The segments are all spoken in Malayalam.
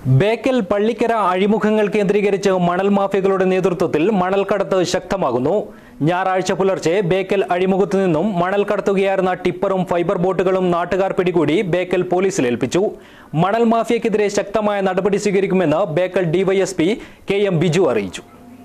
ബേക്കൽ പള്ളിക്കര അഴിമുഖങ്ങൾ കേന്ദ്രീകരിച്ച് മണൽ മാഫിയകളുടെ നേതൃത്വത്തിൽ മണൽ കടത്ത് ശക്തമാകുന്നു ഞായറാഴ്ച പുലർച്ചെ ബേക്കൽ അഴിമുഖത്ത് നിന്നും മണൽ കടത്തുകയായിരുന്ന ടിപ്പറും ഫൈബർ ബോട്ടുകളും നാട്ടുകാർ പിടികൂടി ബേക്കൽ പോലീസിൽ ഏൽപ്പിച്ചു മണൽ മാഫിയക്കെതിരെ ശക്തമായ നടപടി സ്വീകരിക്കുമെന്ന് Bekal DySP K M Biju അറിയിച്ചു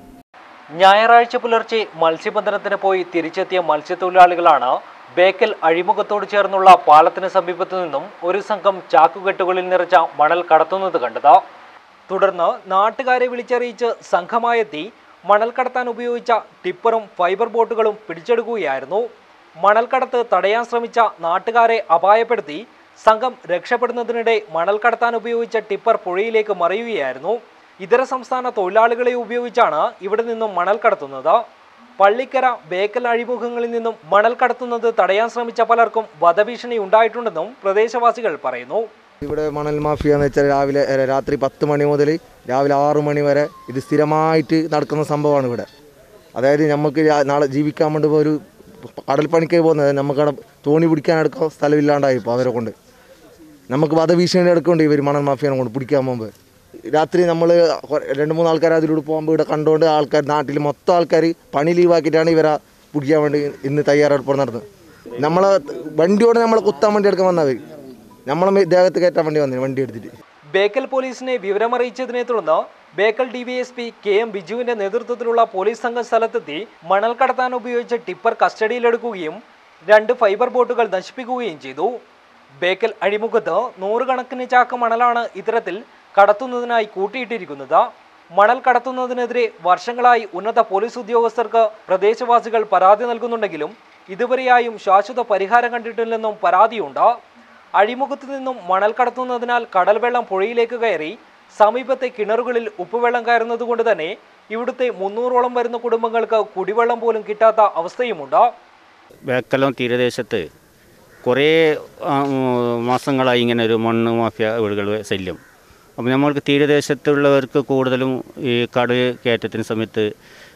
ഞായറാഴ്ച പുലർച്ചെ മത്സ്യബന്ധനത്തിന് പോയി തിരിച്ചെത്തിയ മത്സ്യത്തൊഴിലാളികളാണ് ബേക്കൽ അഴിമുഖത്തോട് ചേർന്നുള്ള പാലത്തിന് സമീപത്തു നിന്നും ഒരു സംഘം ചാക്കുകെട്ടുകളിൽ നിറച്ച മണൽ കടത്തുന്നത് കണ്ടത് തുടർന്ന് നാട്ടുകാരെ വിളിച്ചറിയിച്ച് സംഘമായെത്തി മണൽ കടത്താൻ ഉപയോഗിച്ച ടിപ്പറും ഫൈബർ ബോട്ടുകളും പിടിച്ചെടുക്കുകയായിരുന്നു മണൽ കടത്ത് തടയാൻ ശ്രമിച്ച നാട്ടുകാരെ അപായപ്പെടുത്തി സംഘം രക്ഷപ്പെടുന്നതിനിടെ മണൽ കടത്താൻ ഉപയോഗിച്ച ടിപ്പർ പുഴയിലേക്ക് മറിയുകയായിരുന്നു ഇതര സംസ്ഥാന തൊഴിലാളികളെ ഉപയോഗിച്ചാണ് ഇവിടെ നിന്നും മണൽ കടത്തുന്നത് പള്ളിക്കര ബേക്കൽ അഴിമുഖങ്ങളിൽ നിന്നും മണൽ കടത്തുന്നത് തടയാൻ ശ്രമിച്ച പലർക്കും വധഭീഷണി ഉണ്ടായിട്ടുണ്ടെന്നും പ്രദേശവാസികൾ പറയുന്നു ഇവിടെ മണൽ മാഫിയ എന്ന് വെച്ചാൽ രാവിലെ അല്ല, രാത്രി പത്ത് മണി മുതൽ രാവിലെ ആറു മണി വരെ ഇത് സ്ഥിരമായിട്ട് നടക്കുന്ന സംഭവമാണ് ഇവിടെ അതായത് നമുക്ക് രാ- നാളെ ജീവിക്കാൻ വേണ്ടി ഇപ്പോൾ ഒരു കടൽ പണിക്ക് പോകുന്നത് നമുക്കവിടെ തോണി പിടിക്കാൻ എടുക്കാൻ സ്ഥലമില്ലാണ്ടായി ഇപ്പോൾ അവരെ കൊണ്ട് നമുക്ക് വധഭീഷണി എടുക്കേണ്ടി ഇവർ മണൽ മാഫിയനെ കൊണ്ട് പിടിക്കാൻ പോകുമ്പോൾ രാത്രി നമ്മൾ രണ്ട് മൂന്ന് ആൾക്കാർ അതിലൂടെ പോകുമ്പോൾ ഇവിടെ കണ്ടുകൊണ്ട് ആൾക്കാർ നാട്ടിൽ മൊത്തം ആൾക്കാർ പണി ലീവാക്കിയിട്ടാണ് ഇവരെ പിടിക്കാൻ വേണ്ടി ഇന്ന് തയ്യാറെടുപ്പ് നടന്നത് നമ്മളെ വണ്ടിയോടെ നമ്മളെ കുത്താൻ വേണ്ടി എടുക്കാൻ വന്നവർ നമ്മളെ ദേഹത്ത് കയറ്റാൻ വേണ്ടി വന്നു വണ്ടി എടുത്തിട്ട് ബേക്കൽ പോലീസിനെ വിവരമറിയിച്ചതിനെ തുടർന്ന് ബേക്കൽ ഡിവൈഎസ്പി കെ എം ബിജുവിന്റെ നേതൃത്വത്തിലുള്ള പോലീസ് സംഘം സ്ഥലത്തെത്തി മണൽ കടത്താൻ ഉപയോഗിച്ച ടിപ്പർ കസ്റ്റഡിയിലെടുക്കുകയും രണ്ട് ഫൈബർ ബോട്ടുകൾ നശിപ്പിക്കുകയും ചെയ്തു ബേക്കൽ അഴിമുഖത്ത് നൂറുകണക്കിന് ചാക്ക് മണലാണ് ഇത്തരത്തിൽ കടത്തുന്നതിനായി കൂട്ടിയിട്ടിരിക്കുന്നത് മണൽ കടത്തുന്നതിനെതിരെ വർഷങ്ങളായി ഉന്നത പോലീസ് ഉദ്യോഗസ്ഥർക്ക് പ്രദേശവാസികൾ പരാതി നൽകുന്നുണ്ടെങ്കിലും ഇതുവരെയായും ശാശ്വത പരിഹാരം കണ്ടിട്ടില്ലെന്നും പരാതിയുണ്ട് അഴിമുഖത്ത് നിന്നും മണൽ കടത്തുന്നതിനാൽ കടൽ വെള്ളം പുഴയിലേക്ക് കയറി സമീപത്തെ കിണറുകളിൽ ഉപ്പുവെള്ളം കയറുന്നതുകൊണ്ട് തന്നെ ഇവിടുത്തെ മുന്നൂറോളം വരുന്ന കുടുംബങ്ങൾക്ക് കുടിവെള്ളം പോലും കിട്ടാത്ത അവസ്ഥയുമുണ്ട് ബേക്കലം തീരദേശത്ത് കുറേ ആ, ഉം, മാസങ്ങളായി ഇങ്ങനെ ഒരു മണ്ണ് മാഫിയ വീടുകൾ ശല്യം അപ്പോൾ നമ്മൾക്ക് തീരദേശത്തുള്ളവർക്ക് കൂടുതലും ഈ കടൽ കയറ്റത്തിന് സമയത്ത്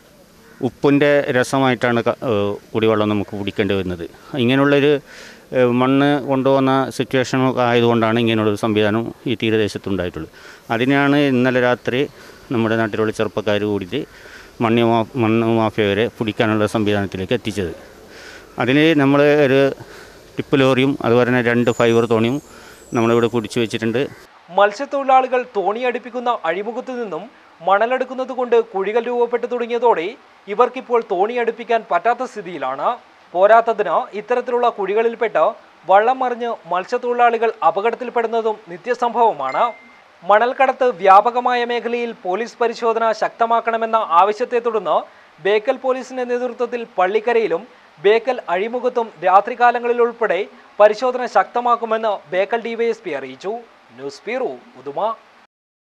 ഉപ്പിൻ്റെ രസമായിട്ടാണ് ക- ഏഹ് കുടിവെള്ളം നമുക്ക് കുടിക്കേണ്ടി വരുന്നത് ഇങ്ങനെയുള്ളൊരു ഏഹ് മണ്ണ് കൊണ്ടുപോകുന്ന സിറ്റുവേഷൻ ആയതുകൊണ്ടാണ് ഇങ്ങനെയുള്ളൊരു സംവിധാനം ഈ തീരദേശത്തുണ്ടായിട്ടുള്ളത് അതിനെയാണ് ഇന്നലെ രാത്രി നമ്മുടെ നാട്ടിലുള്ള ചെറുപ്പക്കാർ കൂടിയിട്ട് മണ്ണ് മാ മണ്ണ് മാഫിയവരെ പിടിക്കാനുള്ള സംവിധാനത്തിലേക്ക് എത്തിച്ചത് അതിന് നമ്മൾ ഒരു ടിപ്പ് ലോറിയും അതുപോലെ തന്നെ രണ്ട് ഫൈബർ തോണിയും നമ്മളിവിടെ കുടിച്ചു വെച്ചിട്ടുണ്ട് മത്സ്യത്തൊഴിലാളികൾ തോണി അടുപ്പിക്കുന്ന അഴിമുഖത്തു നിന്നും മണലെടുക്കുന്നത് കൊണ്ട് കുഴികൾ രൂപപ്പെട്ടു തുടങ്ങിയതോടെ ഇവർക്കിപ്പോൾ തോണി അടുപ്പിക്കാൻ പറ്റാത്ത സ്ഥിതിയിലാണ് പോരാത്തതിന് ഇത്തരത്തിലുള്ള കുഴികളിൽപ്പെട്ട് വള്ളം മറിഞ്ഞ് മത്സ്യത്തൊഴിലാളികൾ അപകടത്തിൽപ്പെടുന്നതും നിത്യസംഭവമാണ് മണൽക്കടത്ത് വ്യാപകമായ മേഖലയിൽ പോലീസ് പരിശോധന ശക്തമാക്കണമെന്ന ആവശ്യത്തെ തുടർന്ന് ബേക്കൽ പോലീസിന്റെ നേതൃത്വത്തിൽ പള്ളിക്കരയിലും ബേക്കൽ അഴിമുഖത്തും രാത്രികാലങ്ങളിൽ ഉൾപ്പെടെ പരിശോധന ശക്തമാക്കുമെന്ന് ബേക്കൽ ഡിവൈഎസ്പി അറിയിച്ചു ന്യൂസ് ബ്യൂറോ ഉദുമ